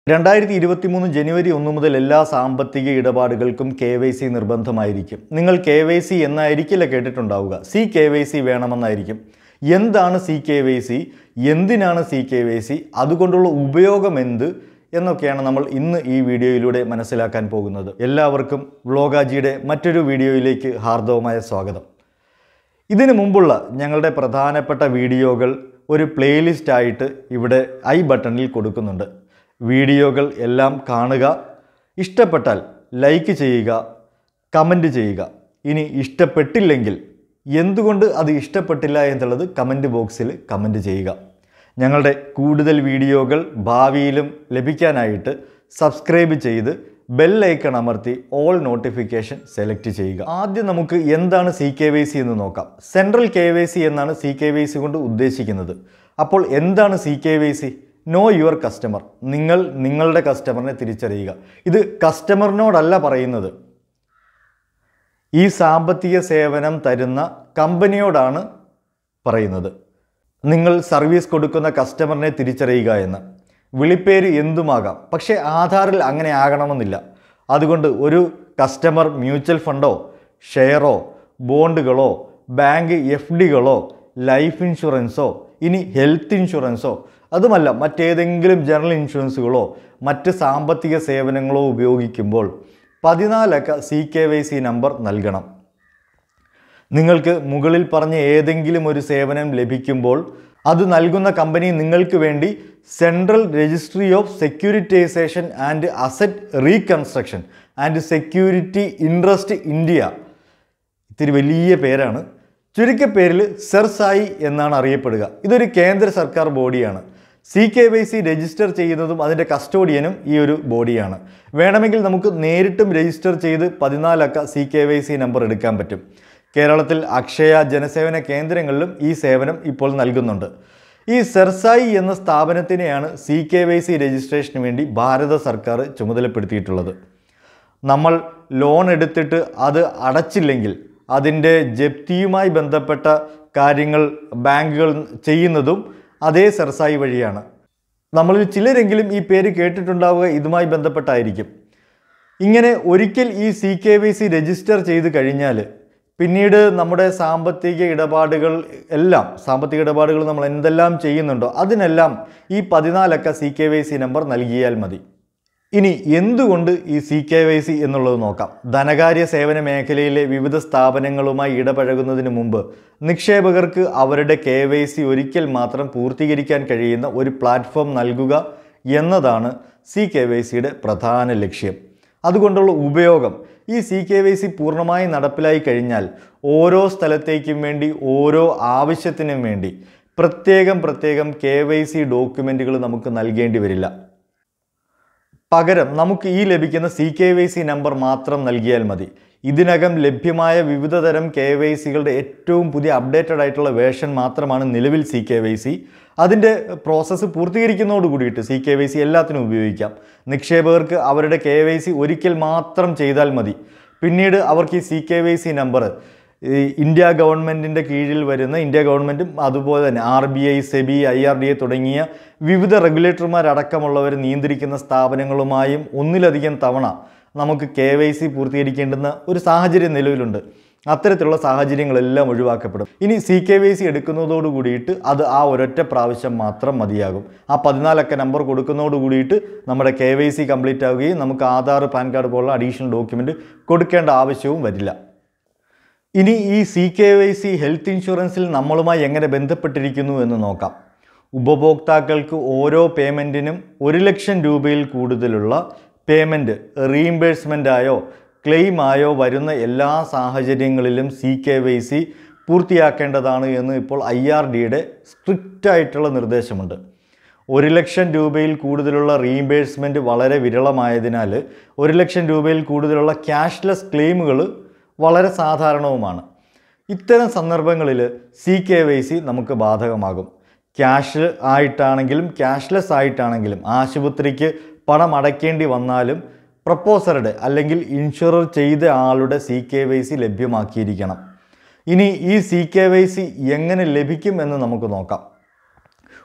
രണ്ടായിരത്തി ഇരുപത്തി മൂന്ന് ജനുവരി ഒന്ന് മുതൽ എല്ലാ സാമ്പത്തിക ഇടപാടുകൾക്കും കെ വൈ സി നിർബന്ധമായിരിക്കും നിങ്ങൾ കെ വൈ സി എന്നായിരിക്കില്ല കേട്ടിട്ടുണ്ടാവുക സി കെ വൈ സി വേണമെന്നായിരിക്കും എന്താണ് സി കെ വൈ സി എന്തിനാണ് സി കെ വൈ സി അതുകൊണ്ടുള്ള ഉപയോഗം എന്ത് എന്നൊക്കെയാണ് നമ്മൾ ഇന്ന് ഈ വീഡിയോയിലൂടെ മനസ്സിലാക്കാൻ പോകുന്നത് എല്ലാവർക്കും വ്ളോഗാജിയുടെ മറ്റൊരു വീഡിയോയിലേക്ക് ഹാർദവമായ സ്വാഗതം ഇതിനു മുമ്പുള്ള ഞങ്ങളുടെ പ്രധാനപ്പെട്ട വീഡിയോകൾ ഒരു പ്ലേലിസ്റ്റ് ആയിട്ട് ഇവിടെ ഐ ബട്ടണിൽ കൊടുക്കുന്നുണ്ട് വീഡിയോകൾ എല്ലാം കാണുക ഇഷ്ടപ്പെട്ടാൽ ലൈക്ക് ചെയ്യുക കമൻറ്റ് ചെയ്യുക ഇനി ഇഷ്ടപ്പെട്ടില്ലെങ്കിൽ എന്തുകൊണ്ട് അത് ഇഷ്ടപ്പെട്ടില്ല എന്നുള്ളത് കമൻറ്റ് ബോക്സിൽ കമൻറ്റ് ചെയ്യുക ഞങ്ങളുടെ കൂടുതൽ വീഡിയോകൾ ഭാവിയിലും ലഭിക്കാനായിട്ട് സബ്സ്ക്രൈബ് ചെയ്ത് ബെൽ ഐക്കൺ അമർത്തി ഓൾ നോട്ടിഫിക്കേഷൻ സെലക്ട് ചെയ്യുക ആദ്യം നമുക്ക് എന്താണ് സി കെ വൈ സി എന്ന് നോക്കാം സെൻട്രൽ കെ വൈ സി എന്നാണ് സി കെ വൈ സി കൊണ്ട് ഉദ്ദേശിക്കുന്നത് അപ്പോൾ എന്താണ് C K Y C know your customer നിങ്ങൾ നിങ്ങളുടെ കസ്റ്റമറിനെ തിരിച്ചറിയുക ഇത് കസ്റ്റമറിനോടല്ല പറയുന്നത് ഈ സാമ്പത്തിക സേവനം തരുന്ന കമ്പനിയോടാണ് പറയുന്നത് നിങ്ങൾ സർവീസ് കൊടുക്കുന്ന കസ്റ്റമറിനെ തിരിച്ചറിയുക എന്ന് വിളിപ്പേര് എന്തുമാകാം പക്ഷേ ആധാറിൽ അങ്ങനെ ആകണമെന്നില്ല അതുകൊണ്ട് ഒരു കസ്റ്റമർ മ്യൂച്വൽ ഫണ്ടോ ഷെയറോ ബോണ്ടുകളോ ബാങ്ക് എഫ് ഡികളോ ലൈഫ് ഇൻഷുറൻസോ ഇനി ഹെൽത്ത് ഇൻഷുറൻസോ അതുമല്ല മറ്റേതെങ്കിലും ജനറൽ ഇൻഷുറൻസുകളോ മറ്റ് സാമ്പത്തിക സേവനങ്ങളോ ഉപയോഗിക്കുമ്പോൾ പതിനാലക്ക C K Y C number നൽകണം നിങ്ങൾക്ക് മുകളിൽ പറഞ്ഞ ഏതെങ്കിലും ഒരു സേവനം ലഭിക്കുമ്പോൾ അത് നൽകുന്ന കമ്പനി നിങ്ങൾക്ക് വേണ്ടി central registry of securitisation and asset reconstruction and security interest India ഇത്തിരി വലിയ പേരാണ് ചുരുക്കപ്പേരിൽ സെർസായി എന്നാണ് അറിയപ്പെടുക ഇതൊരു കേന്ദ്ര സർക്കാർ ബോഡിയാണ് C K Y C register ചെയ്യുന്നതും അതിൻ്റെ കസ്റ്റോഡിയനും ഈ ഒരു ബോഡിയാണ് വേണമെങ്കിൽ നമുക്ക് നേരിട്ടും രജിസ്റ്റർ ചെയ്ത് പതിനാലക്ക C K Y C number എടുക്കാൻ പറ്റും കേരളത്തിൽ അക്ഷയ ജനസേവന കേന്ദ്രങ്ങളിലും ഈ സേവനം ഇപ്പോൾ നൽകുന്നുണ്ട് ഈ സെർസായി എന്ന സ്ഥാപനത്തിനെയാണ് സി കെ വൈ സി രജിസ്ട്രേഷന് വേണ്ടി ഭാരത സർക്കാർ ചുമതലപ്പെടുത്തിയിട്ടുള്ളത് നമ്മൾ ലോൺ എടുത്തിട്ട് അത് അടച്ചില്ലെങ്കിൽ അതിൻ്റെ ജപ്തിയുമായി ബന്ധപ്പെട്ട കാര്യങ്ങൾ ബാങ്കുകൾ ചെയ്യുന്നതും അതേ സെർസായി വഴിയാണ് നമ്മളിൽ ചിലരെങ്കിലും ഈ പേര് കേട്ടിട്ടുണ്ടാവുക ഇതുമായി ബന്ധപ്പെട്ടായിരിക്കും ഇങ്ങനെ ഒരിക്കൽ ഈ C K Y C register ചെയ്ത് കഴിഞ്ഞാൽ പിന്നീട് നമ്മുടെ സാമ്പത്തിക ഇടപാടുകൾ എല്ലാം സാമ്പത്തിക ഇടപാടുകൾ നമ്മൾ എന്തെല്ലാം ചെയ്യുന്നുണ്ടോ അതിനെല്ലാം ഈ പതിനാലക്ക C K Y C number നൽകിയാൽ മതി ഇനി എന്തുകൊണ്ട് ഈ സി കെ വൈ സി എന്നുള്ളത് നോക്കാം ധനകാര്യ സേവന മേഖലയിലെ വിവിധ സ്ഥാപനങ്ങളുമായി ഇടപഴകുന്നതിന് മുമ്പ് നിക്ഷേപകർക്ക് അവരുടെ കെ വൈ സി ഒരിക്കൽ മാത്രം പൂർത്തീകരിക്കാൻ കഴിയുന്ന ഒരു പ്ലാറ്റ്ഫോം നൽകുക എന്നതാണ് സി കെ വൈ സിയുടെ പ്രധാന ലക്ഷ്യം അതുകൊണ്ടുള്ള ഉപയോഗം ഈ സി കെ വൈ സി പൂർണ്ണമായി നടപ്പിലായി കഴിഞ്ഞാൽ ഓരോ സ്ഥലത്തേക്കും വേണ്ടി ഓരോ ആവശ്യത്തിനും വേണ്ടി പ്രത്യേകം പ്രത്യേകം കെ വൈ സി ഡോക്യുമെൻറ്റുകൾ നമുക്ക് നൽകേണ്ടി വരില്ല പകരം നമുക്ക് ഈ ലഭിക്കുന്ന C K Y C number മാത്രം നൽകിയാൽ മതി ഇതിനകം ലഭ്യമായ വിവിധ തരം കെ വൈ സികളുടെ ഏറ്റവും പുതിയ അപ്ഡേറ്റഡ് ആയിട്ടുള്ള വേർഷൻ മാത്രമാണ് നിലവിൽ സി കെ വൈ സി അതിൻ്റെ പ്രോസസ്സ് പൂർത്തീകരിക്കുന്നതോട് കൂടിയിട്ട് സി കെ വൈ സി എല്ലാത്തിനും ഉപയോഗിക്കാം നിക്ഷേപകർക്ക് അവരുടെ കെ വൈ സി ഒരിക്കൽ മാത്രം ചെയ്താൽ മതി പിന്നീട് അവർക്ക് ഈ C K Y C number ഈ ഇന്ത്യ ഗവൺമെൻറ്റിൻ്റെ കീഴിൽ വരുന്ന ഇന്ത്യ ഗവൺമെൻറ്റും അതുപോലെ തന്നെ R B I SEBI I R D A തുടങ്ങിയ വിവിധ റെഗുലേറ്റർമാരടക്കമുള്ളവർ നിയന്ത്രിക്കുന്ന സ്ഥാപനങ്ങളുമായും ഒന്നിലധികം തവണ നമുക്ക് കെ വൈ സി പൂർത്തീകരിക്കേണ്ടുന്ന ഒരു സാഹചര്യം നിലവിലുണ്ട് അത്തരത്തിലുള്ള സാഹചര്യങ്ങളെല്ലാം ഒഴിവാക്കപ്പെടും ഇനി സി കെ വൈ സി എടുക്കുന്നതോട് കൂടിയിട്ട് അത് ആ ഒരൊറ്റ പ്രാവശ്യം മാത്രം മതിയാകും ആ പതിനാലക്ക നമ്പർ കൊടുക്കുന്നതോട് കൂടിയിട്ട് നമ്മുടെ കെ വൈ സി കംപ്ലീറ്റ് ആവുകയും നമുക്ക് ആധാർ പാൻ കാർഡ് പോലുള്ള അഡീഷണൽ ഡോക്യുമെൻറ്റ് കൊടുക്കേണ്ട ആവശ്യവും വരില്ല ഇനി ഈ C K Y C health ഇൻഷുറൻസിൽ നമ്മളുമായി എങ്ങനെ ബന്ധപ്പെട്ടിരിക്കുന്നു എന്ന് നോക്കാം ഉപഭോക്താക്കൾക്ക് ഓരോ പേയ്മെൻറ്റിനും ഒരു ലക്ഷം രൂപയിൽ കൂടുതലുള്ള പേയ്മെൻറ്റ് റീഇംബേഴ്സ്മെൻ്റായോ ക്ലെയിം ആയോ വരുന്ന എല്ലാ സാഹചര്യങ്ങളിലും സി കെ വൈ സി പൂർത്തിയാക്കേണ്ടതാണ് എന്ന് ഇപ്പോൾ ഐ ആർ ഡിയുടെ സ്ട്രിക്റ്റ് ആയിട്ടുള്ള നിർദ്ദേശമുണ്ട് ഒരു ലക്ഷം രൂപയിൽ കൂടുതലുള്ള റീഇംബേഴ്സ്മെൻറ്റ് വളരെ വിരളമായതിനാൽ ഒരു ലക്ഷം രൂപയിൽ കൂടുതലുള്ള ക്യാഷ്ലെസ് ക്ലെയിമുകൾ വളരെ സാധാരണവുമാണ് ഇത്തരം സന്ദർഭങ്ങളിൽ സി കെ വൈ സി നമുക്ക് ബാധകമാകും ക്യാഷ് ആയിട്ടാണെങ്കിലും ക്യാഷ്ലെസ് ആയിട്ടാണെങ്കിലും ആശുപത്രിക്ക് പണം അടയ്ക്കേണ്ടി വന്നാലും പ്രപ്പോസറുടെ അല്ലെങ്കിൽ ഇൻഷുറർ ചെയ്ത ആളുടെ സി കെ വൈ സി ലഭ്യമാക്കിയിരിക്കണം ഇനി ഈ സി കെ വൈ സി എങ്ങനെ ലഭിക്കും എന്ന് നമുക്ക് നോക്കാം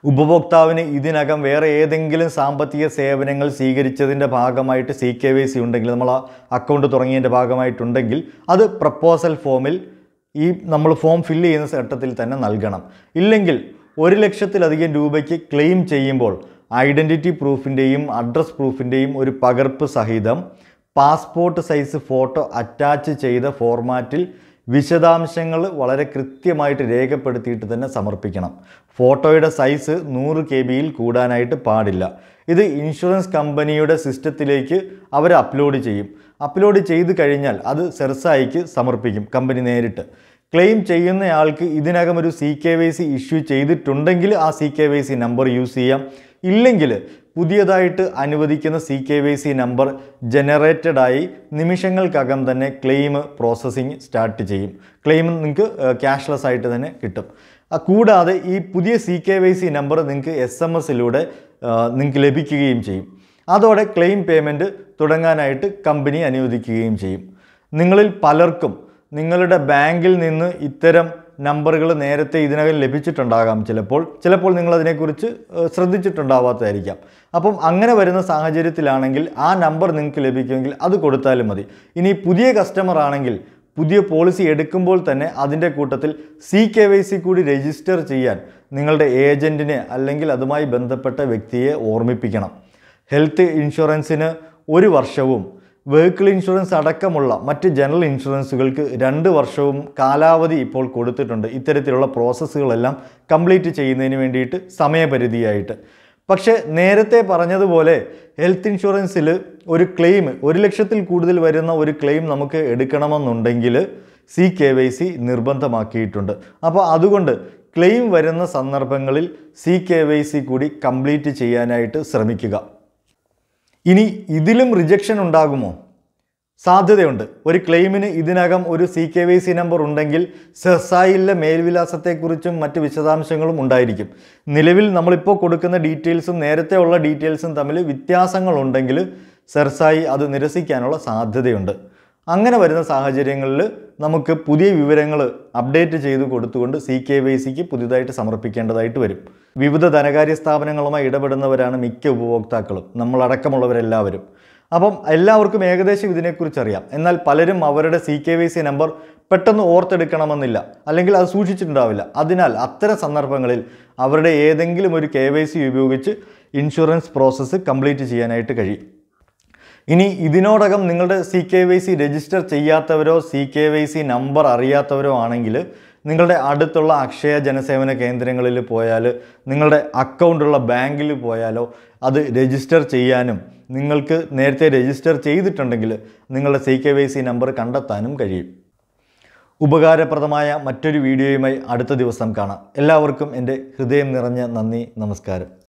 ഉപഭോക്താവിന് ഇതിനകം വേറെ ഏതെങ്കിലും സാമ്പത്തിക സേവനങ്ങൾ സ്വീകരിച്ചതിൻ്റെ ഭാഗമായിട്ട് സി കെ വൈ സി ഉണ്ടെങ്കിൽ നമ്മൾ ആ അക്കൗണ്ട് തുടങ്ങിയതിൻ്റെ ഭാഗമായിട്ടുണ്ടെങ്കിൽ അത് പ്രപ്പോസൽ ഫോമിൽ ഈ നമ്മൾ ഫോം ഫില്ല് ചെയ്യുന്ന ഘട്ടത്തിൽ തന്നെ നൽകണം ഇല്ലെങ്കിൽ ഒരു ലക്ഷത്തിലധികം രൂപയ്ക്ക് ക്ലെയിം ചെയ്യുമ്പോൾ ഐഡൻറ്റിറ്റി പ്രൂഫിൻ്റെയും അഡ്രസ് പ്രൂഫിൻ്റെയും ഒരു പകർപ്പ് സഹിതം പാസ്പോർട്ട് സൈസ് ഫോട്ടോ അറ്റാച്ച് ചെയ്ത ഫോർമാറ്റിൽ വിശദാംശങ്ങൾ വളരെ കൃത്യമായിട്ട് രേഖപ്പെടുത്തിയിട്ട് തന്നെ സമർപ്പിക്കണം ഫോട്ടോയുടെ സൈസ് നൂറ് കെ ബിയിൽ കൂടാനായിട്ട് പാടില്ല ഇത് ഇൻഷുറൻസ് കമ്പനിയുടെ സിസ്റ്റത്തിലേക്ക് അവർ അപ്ലോഡ് ചെയ്യും അപ്ലോഡ് ചെയ്ത് കഴിഞ്ഞാൽ അത് സെർസായിക്ക് സമർപ്പിക്കും കമ്പനി നേരിട്ട് ക്ലെയിം ചെയ്യുന്നയാൾക്ക് ഇതിനകം ഒരു C K Y C issue ചെയ്തിട്ടുണ്ടെങ്കിൽ ആ C K Y C number use ചെയ്യാം ഇല്ലെങ്കിൽ പുതിയതായിട്ട് അനുവദിക്കുന്ന C K Y C number generated ആയി നിമിഷങ്ങൾക്കകം തന്നെ ക്ലെയിം പ്രോസസ്സിങ് സ്റ്റാർട്ട് ചെയ്യും ക്ലെയിം നിങ്ങൾക്ക് ക്യാഷ്ലെസ് ആയിട്ട് തന്നെ കിട്ടും ആ, കൂടാതെ ഈ പുതിയ C K Y C number നിങ്ങൾക്ക് എസ് എം എസിലൂടെ നിങ്ങൾക്ക് ലഭിക്കുകയും ചെയ്യും അതോടെ ക്ലെയിം പേയ്മെൻറ്റ് തുടങ്ങാനായിട്ട് കമ്പനി അനുവദിക്കുകയും ചെയ്യും നിങ്ങളിൽ പലർക്കും നിങ്ങളുടെ ബാങ്കിൽ നിന്ന് ഇത്തരം നമ്പറുകൾ നേരത്തെ ഇതിനകം ലഭിച്ചിട്ടുണ്ടാകാം ചിലപ്പോൾ ചിലപ്പോൾ നിങ്ങൾ അതിനെക്കുറിച്ച് ഏഹ്, ശ്രദ്ധിച്ചിട്ടുണ്ടാവാത്തതായിരിക്കാം അപ്പം അങ്ങനെ വരുന്ന സാഹചര്യത്തിലാണെങ്കിൽ ആ നമ്പർ നിങ്ങൾക്ക് ലഭിക്കുമെങ്കിൽ അത് കൊടുത്താലും മതി ഇനി പുതിയ കസ്റ്റമർ ആണെങ്കിൽ പുതിയ പോളിസി എടുക്കുമ്പോൾ തന്നെ അതിൻ്റെ കൂട്ടത്തിൽ സി കെ വൈ സി കൂടി രജിസ്റ്റർ ചെയ്യാൻ നിങ്ങളുടെ ഏജൻറ്റിനെ അല്ലെങ്കിൽ അതുമായി ബന്ധപ്പെട്ട വ്യക്തിയെ ഓർമ്മിപ്പിക്കണം ഹെൽത്ത് ഇൻഷുറൻസിന് ഒരു വർഷവും വെഹിക്കിൾ ഇൻഷുറൻസ് അടക്കമുള്ള മറ്റ് ജനറൽ ഇൻഷുറൻസുകൾക്ക് രണ്ട് വർഷവും കാലാവധി ഇപ്പോൾ കൊടുത്തിട്ടുണ്ട് ഇത്തരത്തിലുള്ള പ്രോസസ്സുകളെല്ലാം കംപ്ലീറ്റ് ചെയ്യുന്നതിന് വേണ്ടിയിട്ട് സമയപരിധിയായിട്ട് പക്ഷേ നേരത്തെ പറഞ്ഞതുപോലെ ഹെൽത്ത് ഇൻഷുറൻസിൽ ഒരു ക്ലെയിം ഒരു ലക്ഷത്തിൽ കൂടുതൽ വരുന്ന ഒരു ക്ലെയിം നമുക്ക് എടുക്കണമെന്നുണ്ടെങ്കിൽ സി കെ വൈ സി നിർബന്ധമാക്കിയിട്ടുണ്ട് അപ്പോൾ അതുകൊണ്ട് ക്ലെയിം വരുന്ന സന്ദർഭങ്ങളിൽ സി കെ വൈ സി കൂടി കംപ്ലീറ്റ് ചെയ്യാനായിട്ട് ശ്രമിക്കുക ഇനി ഇതിലും റിജക്ഷൻ ഉണ്ടാകുമോ സാധ്യതയുണ്ട് ഒരു ക്ലെയിമിന് ഇതിനകം ഒരു C K Y C number ഉണ്ടെങ്കിൽ സെസായിലെ മേൽവിലാസത്തെക്കുറിച്ചും മറ്റ് വിശദാംശങ്ങളും ഉണ്ടായിരിക്കും നിലവിൽ നമ്മളിപ്പോൾ കൊടുക്കുന്ന ഡീറ്റെയിൽസും നേരത്തെ ഉള്ള ഡീറ്റെയിൽസും തമ്മിൽ വ്യത്യാസങ്ങളുണ്ടെങ്കിൽ സെർസായി അത് നിരസിക്കാനുള്ള സാധ്യതയുണ്ട് അങ്ങനെ വരുന്ന സാഹചര്യങ്ങളിൽ നമുക്ക് പുതിയ വിവരങ്ങൾ അപ്ഡേറ്റ് ചെയ്ത് കൊടുത്തുകൊണ്ട് സി കെ വൈ സിക്ക് പുതിയതായിട്ട് സമർപ്പിക്കേണ്ടതായിട്ട് വരും വിവിധ ധനകാര്യ സ്ഥാപനങ്ങളുമായി ഇടപെടുന്നവരാണ് മിക്ക ഉപഭോക്താക്കളും നമ്മളടക്കമുള്ളവരെല്ലാവരും അപ്പം എല്ലാവർക്കും ഏകദേശം ഇതിനെക്കുറിച്ച് അറിയാം എന്നാൽ പലരും അവരുടെ C K Y C number പെട്ടെന്ന് ഓർത്തെടുക്കണമെന്നില്ല അല്ലെങ്കിൽ അത് സൂക്ഷിച്ചിട്ടുണ്ടാവില്ല അതിനാൽ അത്തരം സന്ദർഭങ്ങളിൽ അവരുടെ ഏതെങ്കിലും ഒരു കെ വൈ സി ഉപയോഗിച്ച് ഇൻഷുറൻസ് പ്രോസസ്സ് കംപ്ലീറ്റ് ചെയ്യാനായിട്ട് കഴിയും ഇനി ഇതിനോടകം നിങ്ങളുടെ C K Y C register ചെയ്യാത്തവരോ C K Y C number അറിയാത്തവരോ ആണെങ്കിൽ നിങ്ങളുടെ അടുത്തുള്ള അക്ഷയ ജനസേവന കേന്ദ്രങ്ങളിൽ പോയാൽ നിങ്ങളുടെ അക്കൗണ്ടുള്ള ബാങ്കിൽ പോയാലോ അത് രജിസ്റ്റർ ചെയ്യാനും നിങ്ങൾക്ക് നേരത്തെ രജിസ്റ്റർ ചെയ്തിട്ടുണ്ടെങ്കിൽ നിങ്ങളുടെ C K Y C number കണ്ടെത്താനും കഴിയും ഉപകാരപ്രദമായ മറ്റൊരു വീഡിയോയുമായി അടുത്ത ദിവസം കാണാം എല്ലാവർക്കും എൻ്റെ ഹൃദയം നിറഞ്ഞ നന്ദി നമസ്കാരം